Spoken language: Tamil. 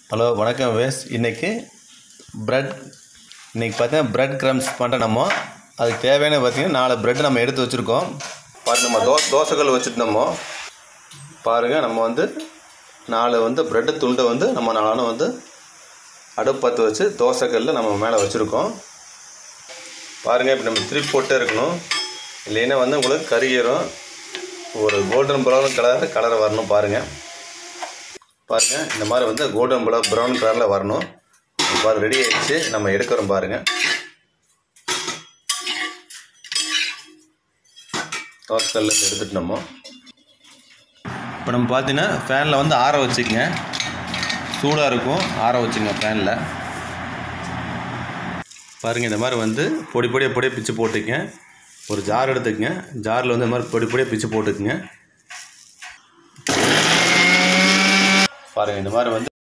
ஹலோ வணக்கம் வேஸ் இன்றைக்கி ப்ரெட் இன்றைக்கி பார்த்தீங்கன்னா ப்ரெட் க்ரம்ஸ் பண்ணுறோம் நம்ம அதுக்கு தேவையான பார்த்தீங்கன்னா நாலு ப்ரெட் நம்ம எடுத்து வச்சுருக்கோம் பாருங்க நம்ம தோ தோசைக்கல் வச்சுருந்தோமோ பாருங்கள் நம்ம வந்து நாலு வந்து ப்ரெட்டு துண்டை வந்து நம்ம நானும் வந்து அடுப்பு பற்ற வச்சு தோசைக்கல்ல நம்ம மேலே வச்சுருக்கோம் பாருங்கள் இப்போ நம்ம திருப்பி போட்டே இருக்கணும் இல்லைன்னா வந்து உங்களுக்கு கருகிரும் ஒரு கோல்டன் ப்ரௌன் கலர் கலரை வரணும் பாருங்கள் பாருங்கள் இந்த மாதிரி வந்து கோல்டன் ப்ரௌன் ப்ரௌன் கலரில் வரணும் பாரு ரெடி ஆயிடுச்சு நம்ம எடுக்கிறோம் பாருங்கள் தோசைக்கல்ல எடுத்துட்டு நம்ம இப்போ நம்ம பார்த்தீங்கன்னா ஃபேனில் வந்து ஆற வச்சுக்கங்க சூடாக இருக்கும் ஆற வச்சுங்க ஃபேனில் பாருங்கள் இந்த மாதிரி வந்து பொடி பொடியாக பொடியாக பிச்சு போட்டுக்கங்க ஒரு ஜார் எடுத்துக்கங்க ஜாரில் வந்து இந்த மாதிரி பொடி பொடியாக பிச்சு போட்டுக்குங்க பாருங்கள் இந்த மாதிரி வந்து